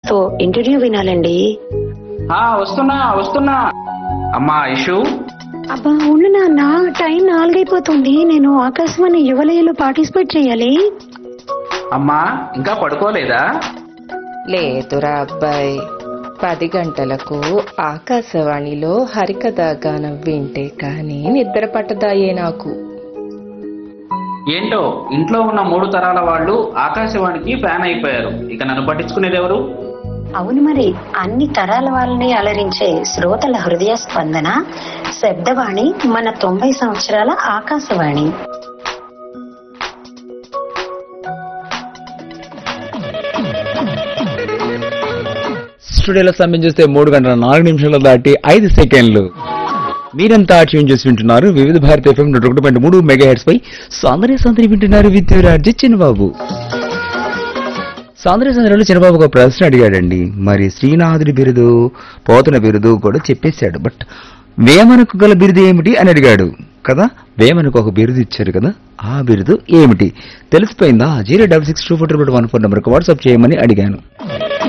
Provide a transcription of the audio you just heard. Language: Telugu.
తో ఇంటర్వ్యూ వినాలండి ఆ వస్తున్నా వస్తున్నా అమ్మా ఇషు అబ్బా ఉండు నాన్న టైం నాలుగైపోతుంది నేను ఆకాశవాణి యువలయలో పార్టిసిపేట్ చేయాలి అమ్మా ఇంకా పడుకోలేదా లేదురా అబ్బాయి పది గంటలకు ఆకాశవాణిలో హరికథ గానం వింటే కానీ నిద్ర పట్టదాయే నాకు ఏంటో ఇంట్లో ఉన్న మూడు తరాల వాళ్ళు ఆకాశవాణికి ఫ్యాన్ అయిపోయారు ఇక నన్ను పట్టించుకునేది ఎవరు అవును మరి అన్ని తరాల వాళ్ళని అలరించే శ్రోతల హృదయ స్పందన శబ్దవాణి మన తొంభై సంవత్సరాల ఆకాశవాణి స్టూడియోలో సమయం చూస్తే మూడు గంటల నాలుగు నిమిషాలు దాటి ఐదు సెకండ్లు మీరంతా ట్యూన్ చేసి వింటున్నారు వివిధ భారత ఎఫ్ఎం నూట ఒకటి పాయింట్ మూడు మెగా హెడ్స్ పై సౌందర్య సందరి వింటున్నారు విద్యురాజు చిన్నబాబు సౌందర్య సందరిలో చిన్నబాబు ఒక ప్రశ్న అడిగాడండి మరి శ్రీనాథుడి బిరుదు పోతన బిరుదు కూడా చెప్పేశాడు బట్ వేమనకు గల బిరుదు ఏమిటి అని అడిగాడు కదా వేమనకు ఒక బిరుదు ఇచ్చారు కదా ఆ బిరుదు ఏమిటి తెలిసిపోయిందా zero double six two four one four నెంబర్కి వాట్సాప్ చేయమని అడిగాను